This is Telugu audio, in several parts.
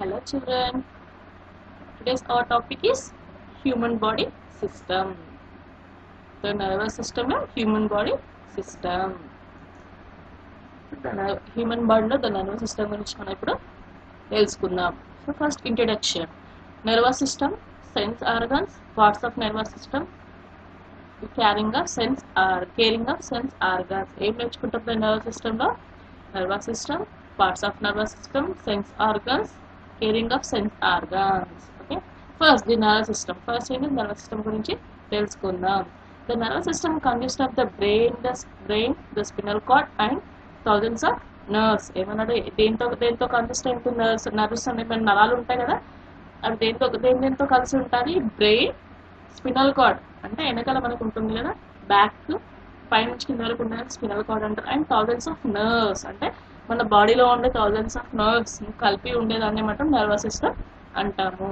Hello children. Today's our topic is human body system. The nervous system and human body system. Human బాడీలో ద నర్వస్ సిస్టమ్ గురించి మనం ఇప్పుడు తెలుసుకుందాం so first introduction nervous system sense organs parts of nervous system carrying of sense or caring of sense organs ఏం నేర్చుకుంటాం నర్వస్ సిస్టంలో nervous system parts of nervous system sense organs caring of sense organs okay first the nervous system first ఏంటి నర్వస్ సిస్టమ్ గురించి తెలుసుకుందాం the nervous system consist of the brain the brain the spinal card and thousands of nerves ఏమన్నాడు దేంతో దేంతో కన్సిస్ట్ ఉంటుంది నర్వ్స్ నర్వ్స్ అనే మన నరాలు ఉంటాయి కదా అవి దేంతో దేని దేంతో కలిసి ఉంటుంది బ్రెయిన్ స్పినల్ కార్డ్ అంటే వెనకాల మనకు ఉంటుంది కదా బ్యాక్ పై నుంచి కింద వరకు ఉండేది స్పినల్ కార్డ్ అంటారు అండ్ థౌజండ్స్ ఆఫ్ నర్వ్స్ అంటే మన బాడీలో ఉండే థౌజండ్స్ ఆఫ్ నర్వ్స్ కలిపి ఉండేదాన్ని మనం నర్వస్ సిస్టమ్ అంటాము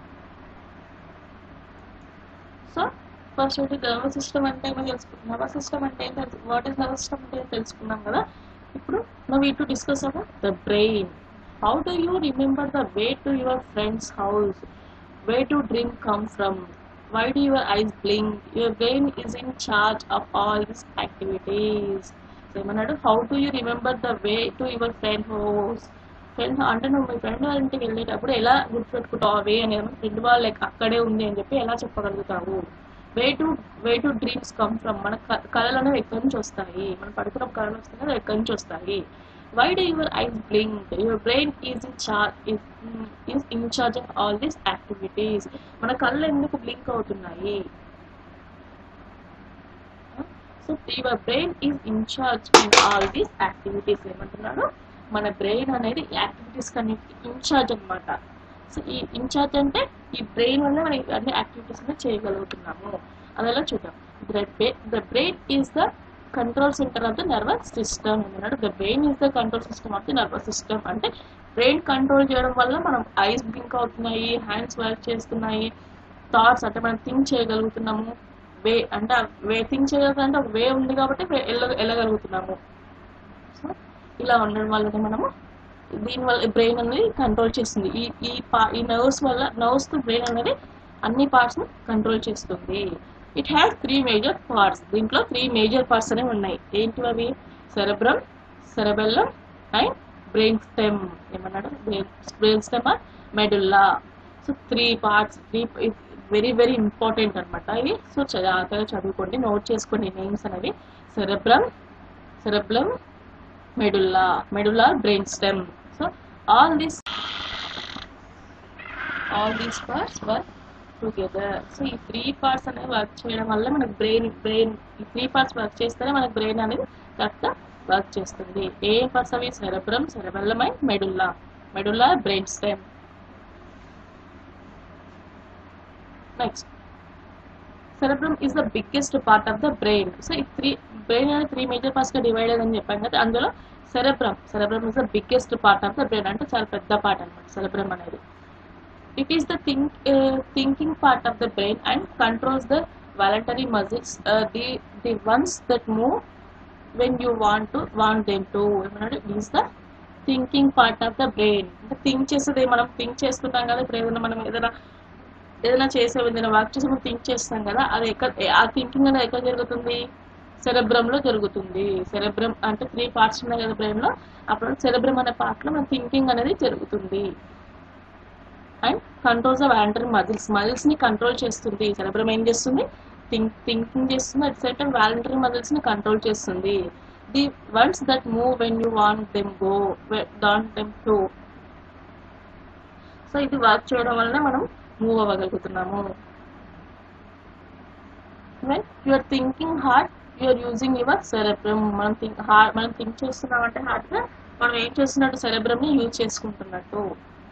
సో ఫస్ట్ ఏంటి నర్వస్ సిస్టమ్ అంటే ఏమో తెలుసుకున్నాం నర్వస్ సిస్టమ్ అంటే ఏం తెలుసు వాట్ ఈస్ నర్వస్ సిస్టమ్ అంటే తెలుసుకున్నాం కదా ఇప్పుడు now we to discuss about the brain how do you remember the way to your friend's house way to drink come from why do your eyes blink your brain is in charge of all these activities ఏమన్నాడు how do you remember the way to your friend house friend అంటే నువ్వు మీ ఫ్రెండ్ వాళ్ళ ఇంటికి వెళ్ళేటప్పుడు ఎలా గుర్తుపెట్టుకుంటావు ఆ వే అనేది ఫ్రెండ్ వాళ్ళు లైక్ అక్కడే ఉంది అని చెప్పి ఎలా చెప్పగలుగుతావు way to way to dreams come from మన కళలు అనేవి ఎక్కడి నుంచి వస్తాయి మనం పడుకున్న కళలు వస్తాయి కదా ఎక్కడి నుంచి వస్తాయి why do your eyes blink your brain is in charge is in charge of all these activities మన కళ్ళు ఎందుకు బ్లింక్ అవుతున్నాయి so your brain is in charge in all these activities ఏమంటున్నాడు మన బ్రెయిన్ అనేది యాక్టివిటీస్ కన్నిటికి ఇన్ఛార్జ్ అనమాట సో ఈ ఇన్ఛార్జ్ అంటే ఈ బ్రెయిన్ వల్ల మనం అన్ని యాక్టివిటీస్ అనేది చేయగలుగుతున్నాము అదెలా చూద్దాం the brain is the control centre of the nervous system అన్నాడు the brain is the control system of the nervous system అంటే బ్రెయిన్ కంట్రోల్ చేయడం వల్ల మనం ఐస్ బ్లింక్ అవుతున్నాయి హ్యాండ్స్ వర్క్ చేస్తున్నాయి థాట్స్ అంటే మనం థింక్ చేయగలుగుతున్నాము వే అంటే వే థింక్ చేయగలుగుతాం అంటే ఒక వే ఉంది కాబట్టి వెళ్ళ వెళ్ళగలుగుతున్నాము సో ఇలా ఉండడం వల్లనే మనము దీనివల్ల బ్రెయిన్ అనేది కంట్రోల్ చేస్తుంది ఈ ఈ పా ఈ నర్వ్స్ వల్ల నర్వ్స్ బ్రెయిన్ అనేది అన్ని పార్ట్స్ని కంట్రోల్ చేస్తుంది it has three major parts దీంట్లో త్రీ మేజర్ పార్ట్స్ అనేవి ఉన్నాయి ఏంటి అవి cerebrum cerebellum and brain stem ఏమన్నాడు brain stem medulla so three parts three very very important అనమాట ఇవి సో జాగ్రత్తగా చదువుకోండి నోట్ చేసుకోండి నేమ్స్ అనేవి cerebrum cerebrum medulla medulla brain stem so all this all these parts work together so ఈ త్రీ పార్ట్స్ అనేవి వర్క్ చేయడం వల్ల మనకు బ్రెయిన్ బ్రెయిన్ ఈ త్రీ పార్ట్స్ వర్క్ చేస్తేనే మనకు బ్రెయిన్ అనేది కరెక్ట్గా వర్క్ చేస్తుంది ఏ పార్ట్స్ అవి cerebrum cerebellum and medulla medulla brain stem next cerebrum is the biggest part of the brain so ఈ త్రీ బ్రెయిన్ అనేది త్రీ మేజర్ పార్ట్స్గా డివైడ్ అని చెప్పాం కదా అందులో cerebrum cerebrum is the biggest part of the brain అంటే చాలా పెద్ద పార్ట్ అనమాట సెరబ్రమ్ అనేది it is the think uh, thinking part of the brain and controls the voluntary muscles uh, the the ones that move when you want to want them to ఏమన్నాడు is the thinking part of the brain అంటే థింక్ చేసేది మనం థింక్ చేస్తున్నాం కదా ఇప్పుడు ఏదైనా మనం ఏదైనా ఏదైనా చేసే ఏదైనా వర్క్ చేసి మనం థింక్ చేస్తాం కదా అది ఎక్కడ ఆ థింకింగ్ అనేది ఎక్కడ జరుగుతుంది సెరబ్రంలో జరుగుతుంది సెరబ్రమ్ అంటే త్రీ పార్ట్స్ ఉన్నాయి కదా బ్రెయిన్లో అప్పుడు సెరబ్రమ్ అనే పార్ట్లో మన థింకింగ్ అనేది జరుగుతుంది అండ్ కంట్రోల్స్ ఆఫ్ యాంటర్ మజిల్స్ మజిల్స్ ని కంట్రోల్ చేస్తుంది సెరబ్రమ్ ఏం చేస్తుంది థింక్ థింకింగ్ చేస్తుంది at same time voluntary muscles ని కంట్రోల్ చేస్తుంది the ones that move when you want them go want them to so ఇది వర్క్ చేయడం వలన మనం మూవ్ అవ్వగలుగుతున్నాము when you're thinking hard you're using your cerebrum మనం థింక్ హార్ట్ మనం థింక్ చేస్తున్నామంటే హార్ట్గా మనం ఏం చేస్తున్నట్టు సెరబ్రమ్ని యూజ్ చేసుకుంటున్నట్టు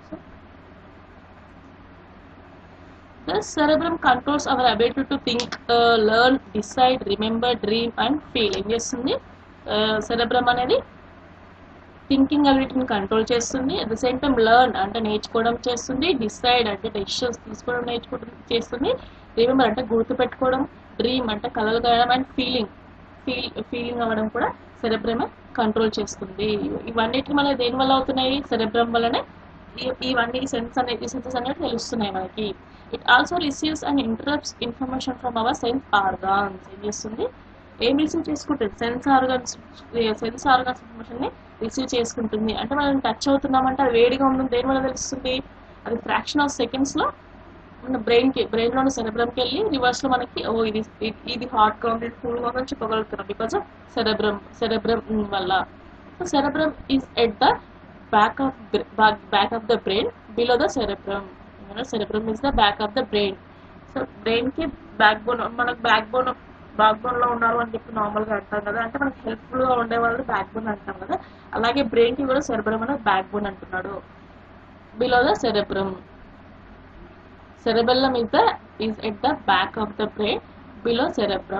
The cerebrum controls our ability to think, uh, learn, decide, remember, dream and feel. ఏం చేస్తుంది సెరబ్రమ్ అనేది థింకింగ్ అబిలిటీని కంట్రోల్ చేస్తుంది at the same time learn అంటే నేర్చుకోవడం చేస్తుంది డిసైడ్ అంటే డెసిషన్స్ తీసుకోవడం నేర్చుకోవడం చేస్తుంది రిమెంబర్ అంటే గుర్తుపెట్టుకోవడం డ్రీమ్ అంటే కలలు కాయడం అండ్ ఫీలింగ్ ఫీల్ ఫీలింగ్ అవ్వడం కూడా సెరెబ్రమే కంట్రోల్ చేస్తుంది ఇవన్నిటి మన దేని వల్ల అవుతున్నాయి సెరెబ్రమ్ వల్లనే ఈ- ఇవన్నీ సెన్స్ అనేది సెన్సెస్ అనేవి తెలుస్తున్నాయి మనకి it also receives and interrupts information from our sense organs ఏం చేస్తుంది ఏం రిసీవ్ చేసుకుంటుంది sense organs sense organs information ని రిసీవ్ చేసుకుంటుంది అంటే మనం టచ్ అవుతున్నామంటే అది వేడిగా ఉంటుంది దేని వల్ల తెలుస్తుంది అది ఫ్రాక్షన్ ఆఫ్ సెకండ్స్ లో మన బ్రెయిన్ కి బ్రెయిన్ లోని సెరెబ్రమ్ కి వెళ్ళి రివర్స్ లో మనకి ఓ ఇది ఇది- ఇది హాట్ గా ఉంది ఇది కూల్ గా ఉందని చెప్పగలుగుతున్నాం బికాస్ ఆఫ్ సెరెబ్రమ్ సెరెబ్రమ్ వల్ల so cerebrum is at the back of back of the brain below the cerebrum cerebrum is the back of the brain so brain కి బ్యాక్ బోన్ మనకు బ్యాక్ బోన్ బ్యాక్ బోన్ లో ఉన్నారు అని చెప్పి నార్మల్ గా అంటాం కదా అంటే మనకి హెల్ప్ఫుల్ గా ఉండే వాళ్ళు బ్యాక్ బోన్ అంటాం కదా అలాగే బ్రెయిన్ కి కూడా సెరెబ్రమ్ అనేది బ్యాక్ బోన్ అంటున్నాడు below the cerebrum cerebellum is the is at the back of the brain below cerebrum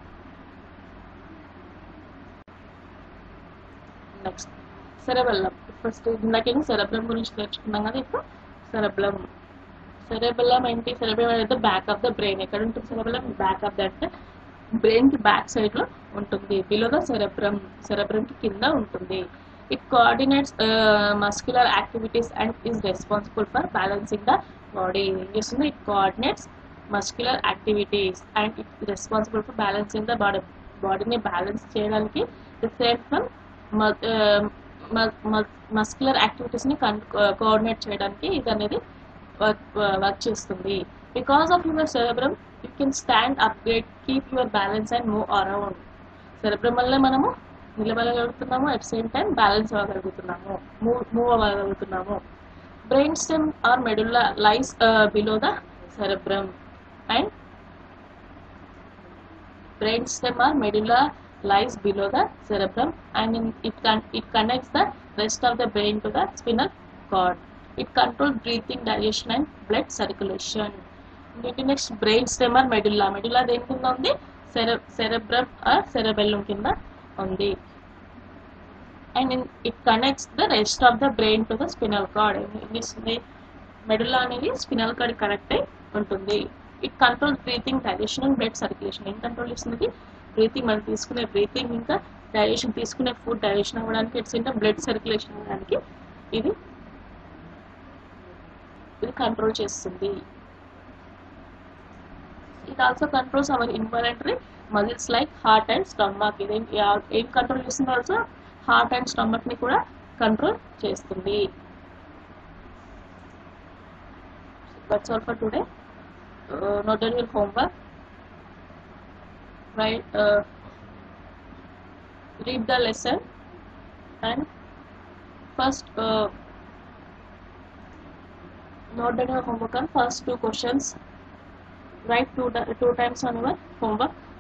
next cerebellum first ఇందాకేమో సెరెబ్రమ్ గురించి నేర్చుకున్నాం కదా ఇప్పుడు సెరెబ్లం సెరెబెల్లం ఏంటి సెరెబ్రమ్ అనేది బ్యాక్ ఆఫ్ ద బ్రెయిన్ ఎక్కడ ఉంటుంది సెరెబెల్లం బ్యాక్ ఆఫ్ ద అంటే బ్రెయిన్ కి బ్యాక్ సైడ్ లో ఉంటుంది బిలో ద సెరెబ్రమ్ సెరెబ్రమ్ కి కింద ఉంటుంది it coordinates muscular activities and is responsible for balancing the body ఏం చేస్తుంది it coordinates muscular activities and it responsible for balancing the body బాడీని బ్యాలెన్స్ చేయడానికి రిఫ్లెక్ట్ ఫ్రమ్ మస్క్యులర్ యాక్టివిటీస్ ని కోఆర్డినేట్ చేయడానికి ఇది అనేది వర్క్ చేస్తుంది because of your cerebrum you can stand up and keep your balance and move around cerebrum వల్లే మనము నిలబడగలుగుతున్నాము అట్ సేమ్ టైం బ్యాలెన్స్ అవ్వగలుగుతున్నాము మూవ్ మూవ్ అవ్వగలుగుతున్నాము brain stem or medulla lies below the cerebrum and brain stem or medulla lies below the cerebrum and in, it, con- it connects the rest of the brain to the spinal cord. It controls breathing, digestion and blood circulation. వీటి next brain stem or medulla medulla దేని కింద ఉంది సెర సెరెబ్రమ్ ఆర్ సెరెబెల్లం కింద ఉంది and it connects the rest of the brain to the spinal cord ఏం చేస్తుంది మెడుల్లా అనేది స్పినల్ కార్డ్ కనెక్ట్ అయి ఉంటుంది it control breathing digestion and blood circulation ఏం కంట్రోల్ చేస్తుంది బ్రీతింగ్ మనం తీసుకునే బ్రీతింగ్ ఇంకా డైజెషన్ తీసుకునే ఫుడ్ డైజెషన్ అవ్వడానికి ఇట్స్ ఇంకా బ్లడ్ సర్క్యులేషన్ అవ్వడానికి ఇది ఇది కంట్రోల్ చేస్తుంది it also controls our involuntary muscles like heart and stomach ఇదేం ఏం కంట్రోల్ చేస్తుంది ఆల్సో హార్ట్ అండ్ స్టమక్ ని కూడా కంట్రోల్ చేస్తుంది that's all for today uh, note down your homework right uh, read the lesson and first uh, note down your homework on first two questions write two, ti- two times on your homework